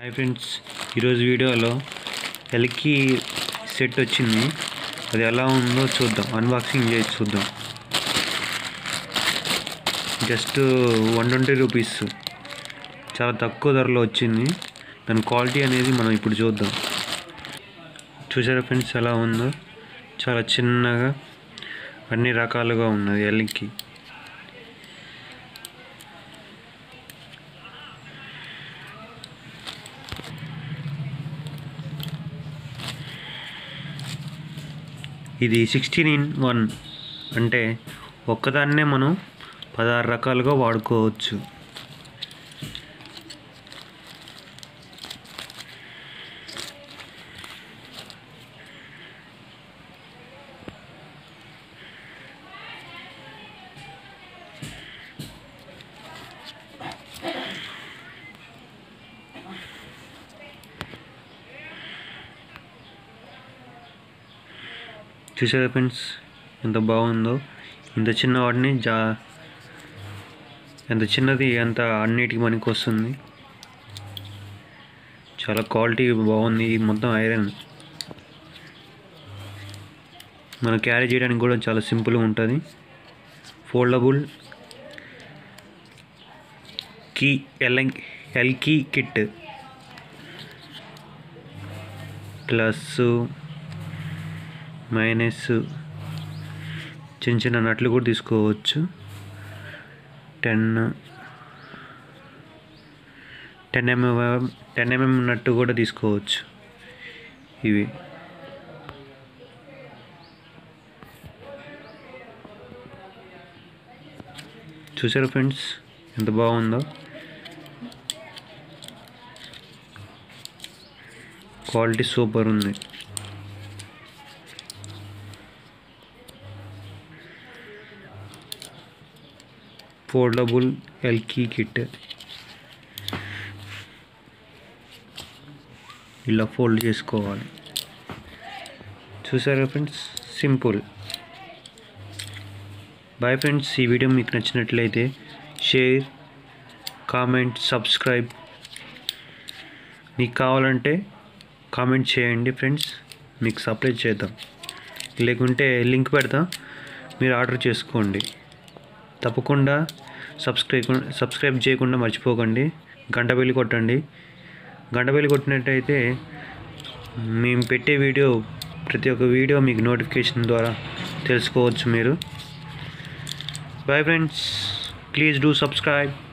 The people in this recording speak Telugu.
హాయ్ ఫ్రెండ్స్ ఈరోజు వీడియోలో ఎల్కి సెట్ వచ్చింది అది ఎలా ఉందో చూద్దాం అన్బాక్సింగ్ చేసి చూద్దాం జస్ట్ వన్ ట్వంటీ రూపీస్ చాలా తక్కువ ధరలో వచ్చింది దాని క్వాలిటీ అనేది మనం ఇప్పుడు చూద్దాం చూసారా ఫ్రెండ్స్ ఎలా ఉందో చాలా చిన్నగా అన్ని రకాలుగా ఉన్నది ఎల్కి ఇది సిక్స్టీన్ ఇన్ వన్ అంటే ఒక్కదాన్నే మనం పదహారు రకాలుగా వాడుకోవచ్చు చూసారా ఫ్రెండ్స్ ఎంత బాగుందో ఇంత చిన్న వాటిని జా ఎంత చిన్నది ఎంత అన్నిటికి మనకి వస్తుంది చాలా క్వాలిటీ బాగుంది ఇది మొత్తం ఐరన్ మనం క్యారీ చేయడానికి కూడా చాలా సింపుల్గా ఉంటుంది foldable key L L key kit plus minus చిన్న చిన్న నట్లు కూడా తీసుకోవచ్చు ten ten mm ten mm nut కూడా తీసుకోవచ్చు ఇవి చూసారా ఫ్రెండ్స్ ఎంత బాగుందో క్వాలిటీ సూపర్ ఉంది ఫోల్డబుల్ ఎల్కీ కిట్ ఇలా ఫోల్డ్ చేసుకోవాలి చూసారా ఫ్రెండ్స్ సింపుల్ బాయ్ ఫ్రెండ్స్ ఈ వీడియో మీకు నచ్చినట్లయితే షేర్ కామెంట్ సబ్స్క్రైబ్ మీకు కావాలంటే కామెంట్ చేయండి ఫ్రెండ్స్ మీకు సప్లై చేద్దాం లేకుంటే లింక్ పెడతా మీరు ఆర్డర్ చేసుకోండి తప్పకుండా సబ్స్క్రైబ్ సబ్స్క్రైబ్ చేయకుండా మర్చిపోకండి గంట బెల్లి కొట్టండి గంట బెల్లి కొట్టినట్టయితే మేము పెట్టే వీడియో ప్రతి ఒక్క వీడియో మీకు నోటిఫికేషన్ ద్వారా తెలుసుకోవచ్చు మీరు bye friends please do subscribe